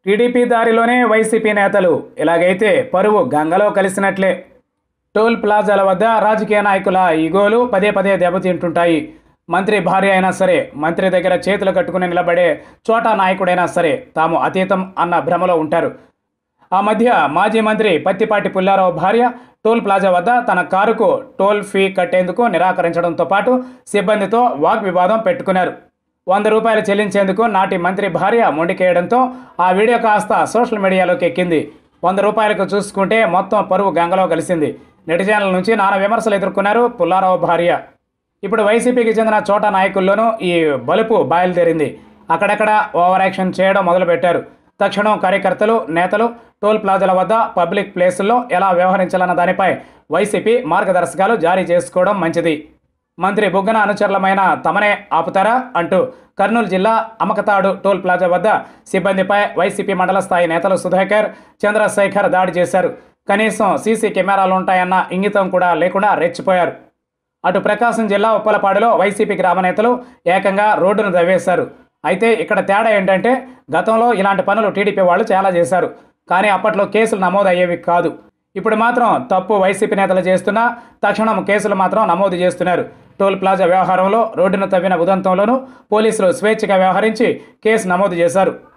TDP దారిలోనే YCP నేతలు ఇలాగైతే పరువు గంగలో కలిసినట్లే టోల్ ప్లాజాల వద్ద రాజకీయ నాయకుల ఈగోలు పదే పదే దెబ్బతింటుంటాయి మంత్రి భార్య అయినా సరే మంత్రి దగ్గర చేతులు కట్టుకుని నిలబడే చోటా నాయకుడైనా సరే తాము అతీతం అన్న భ్రమలో ఉంటారు ఆ మధ్య మాజీ మంత్రి పత్తిపాటి పుల్లారావు భార్య టోల్ ప్లాజా వద్ద తన కారుకు టోల్ ఫీ కట్టేందుకు నిరాకరించడంతో పాటు సిబ్బందితో వాగ్వివాదం పెట్టుకున్నారు వంద రూపాయలు చెల్లించేందుకు నాటి మంత్రి భార్య మొండికేయడంతో ఆ వీడియో కాస్త సోషల్ మీడియాలోకి ఎక్కింది వంద రూపాయలకు చూసుకుంటే మొత్తం పరువు గంగలో కలిసింది నెటిజన్ల నుంచి నానా విమర్శలు ఎదుర్కొన్నారు పుల్లారావు భార్య ఇప్పుడు వైసీపీకి చెందిన చోట నాయకుల్లోనూ ఈ బలుపు బయలుదేరింది అక్కడక్కడ ఓవర్ యాక్షన్ చేయడం మొదలుపెట్టారు తక్షణం కార్యకర్తలు నేతలు టోల్ ప్లాజాల వద్ద పబ్లిక్ ప్లేసుల్లో ఎలా వ్యవహరించాలన్న దానిపై వైసీపీ మార్గదర్శకాలు జారీ చేసుకోవడం మంచిది మంత్రి బుగ్గన అనుచరులమైన తమనే ఆపుతారా అంటూ కర్నూలు జిల్లా అమకతాడు టోల్ ప్లాజా వద్ద సిబ్బందిపై వైసీపీ మండల స్థాయి నేతలు సుధాకర్ చంద్రశేఖర్ దాడి చేశారు కనీసం సీసీ కెమెరాలు ఉంటాయన్న ఇంగితం కూడా లేకుండా రెచ్చిపోయారు అటు ప్రకాశం జిల్లా ఉప్పలపాడులో వైసీపీ గ్రామ నేతలు ఏకంగా రోడ్డును దవ్వేశారు అయితే ఇక్కడ తేడా ఏంటంటే గతంలో ఇలాంటి పనులు టీడీపీ వాళ్ళు చాలా చేశారు కానీ అప్పట్లో కేసులు నమోదు అయ్యేవి కాదు ఇప్పుడు మాత్రం తప్పు వైసీపీ నేతలు చేస్తున్నా తక్షణం కేసులు మాత్రం నమోదు చేస్తున్నారు టోల్ ప్లాజా వ్యవహారంలో రోడ్డును తవ్విన ఉదంతంలోనూ పోలీసులు స్వేచ్ఛగా వ్యవహరించి కేసు నమోదు చేశారు